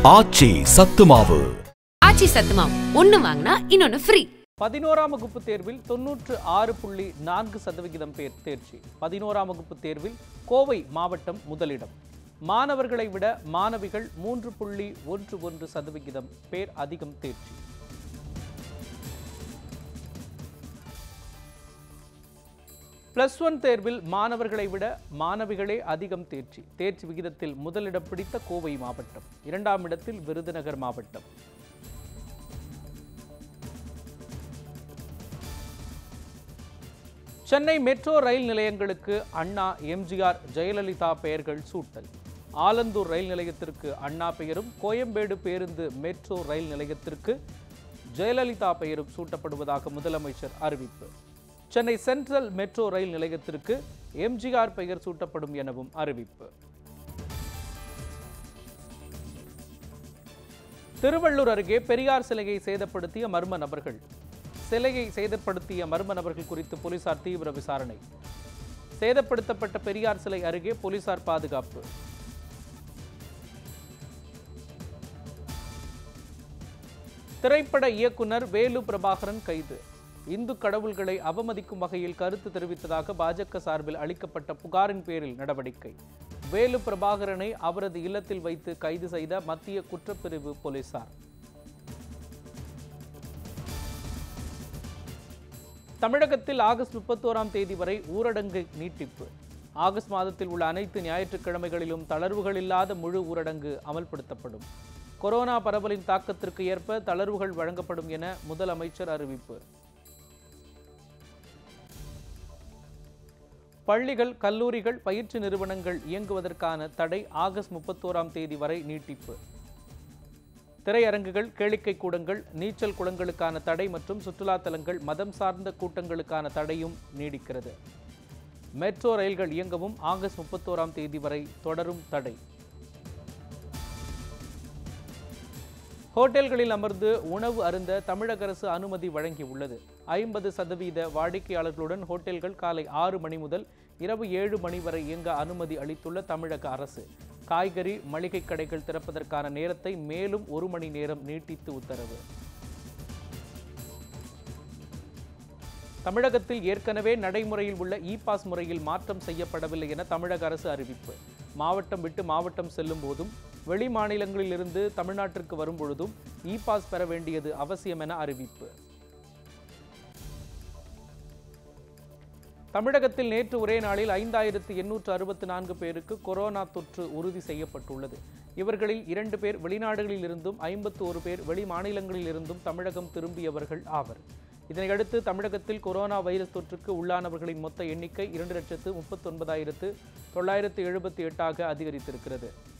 ஆச்சி சத்துமாவு ஆச்சி சத்துமாவு ஒன்னு வாங்கினா இன்னொன்னு ஃப்ரீ பதினோராம் வகுப்பு தேர்வில் தொன்னூற்று ஆறு புள்ளி நான்கு சதவிகிதம் பேர் தேர்ச்சி பதினோராம் வகுப்பு தேர்வில் கோவை மாவட்டம் முதலிடம் மாணவர்களை விட மாணவிகள் மூன்று புள்ளி ஒன்று ஒன்று சதவிகிதம் பேர் அதிகம் தேர்ச்சி பிளஸ் ஒன் தேர்வில் மாணவர்களை விட மாணவிகளே அதிகம் தேர்ச்சி தேர்ச்சி விகிதத்தில் முதலிடம் பிடித்த கோவை மாவட்டம் இரண்டாம் இடத்தில் விருதுநகர் மாவட்டம் சென்னை மெட்ரோ ரயில் நிலையங்களுக்கு அண்ணா எம்ஜிஆர் ஜெயலலிதா பெயர்கள் சூட்டல் ஆலந்தூர் ரயில் நிலையத்திற்கு அண்ணா பெயரும் கோயம்பேடு பேருந்து மெட்ரோ ரயில் நிலையத்திற்கு ஜெயலலிதா பெயரும் சூட்டப்படுவதாக முதலமைச்சர் அறிவிப்பு சென்னை சென்ட்ரல் மெட்ரோ ரயில் நிலையத்திற்கு எம்ஜிஆர் பெயர் சூட்டப்படும் எனவும் அறிவிப்பு திருவள்ளூர் அருகே பெரியார் சிலையை சேதப்படுத்திய மர்ம நபர்கள் சிலையை சேதப்படுத்திய மர்ம நபர்கள் குறித்து போலீசார் தீவிர விசாரணை சேதப்படுத்தப்பட்ட பெரியார் சிலை அருகே போலீசார் பாதுகாப்பு திரைப்பட இயக்குனர் வேலு பிரபாகரன் கைது இந்து கடவுள்களை அவமதிக்கும் வகையில் கருத்து தெரிவித்ததாக பாஜக சார்பில் அளிக்கப்பட்ட புகாரின் பேரில் நடவடிக்கை வேலு பிரபாகரனை அவரது இல்லத்தில் வைத்து கைது செய்த மத்திய குற்றப்பிரிவு போலீசார் தமிழகத்தில் ஆகஸ்ட் முப்பத்தோராம் தேதி வரை ஊரடங்கு நீட்டிப்பு ஆகஸ்ட் மாதத்தில் உள்ள அனைத்து ஞாயிற்றுக்கிழமைகளிலும் தளர்வுகள் இல்லாத முழு ஊரடங்கு அமல்படுத்தப்படும் கொரோனா பரவலின் தாக்கத்திற்கு ஏற்ப தளர்வுகள் வழங்கப்படும் என முதலமைச்சர் அறிவிப்பு பள்ளிகள் கல்லூரிகள் பயிற்சி நிறுவனங்கள் இயங்குவதற்கான தடை ஆகஸ்ட் முப்பத்தோராம் தேதி வரை நீட்டிப்பு திரையரங்குகள் கேளிக்கை கூடங்கள் நீச்சல் குளங்களுக்கான தடை மற்றும் சுற்றுலா தலங்கள் மதம் சார்ந்த கூட்டங்களுக்கான தடையும் நீடிக்கிறது மெட்ரோ ரயில்கள் இயங்கவும் ஆகஸ்ட் முப்பத்தோராம் தேதி வரை தொடரும் தடை ஹோட்டல்களில் அமர்ந்து உணவு அருந்த தமிழக அரசு அனுமதி வழங்கியுள்ளது ஐம்பது சதவீத வாடிக்கையாளர்களுடன் ஹோட்டல்கள் காலை ஆறு மணி முதல் இரவு ஏழு மணி வரை இயங்க அனுமதி அளித்துள்ள தமிழக அரசு காய்கறி மளிகை கடைகள் திறப்பதற்கான நேரத்தை மேலும் ஒரு மணி நேரம் நீட்டித்து உத்தரவு தமிழகத்தில் ஏற்கனவே நடைமுறையில் உள்ள இ பாஸ் முறையில் மாற்றம் செய்யப்படவில்லை என தமிழக அரசு அறிவிப்பு மாவட்டம் விட்டு மாவட்டம் செல்லும் போதும் வெளி மாநிலங்களிலிருந்து தமிழ்நாட்டிற்கு வரும் பொழுதும் இ பாஸ் பெற வேண்டியது அவசியம் என அறிவிப்பு தமிழகத்தில் நேற்று ஒரே நாளில் ஐந்தாயிரத்து எண்ணூற்று அறுபத்தி நான்கு பேருக்கு கொரோனா தொற்று உறுதி செய்யப்பட்டுள்ளது இவர்களில் இரண்டு பேர் வெளிநாடுகளில் இருந்தும் ஐம்பத்து ஒரு பேர் வெளி மாநிலங்களில் இருந்தும் தமிழகம் திரும்பியவர்கள் ஆவர் இதனையடுத்து தமிழகத்தில் கொரோனா வைரஸ் தொற்றுக்கு உள்ளானவர்களின் மொத்த எண்ணிக்கை இரண்டு லட்சத்து முப்பத்தொன்பதாயிரத்து தொள்ளாயிரத்து எழுபத்தி எட்டாக அதிகரித்திருக்கிறது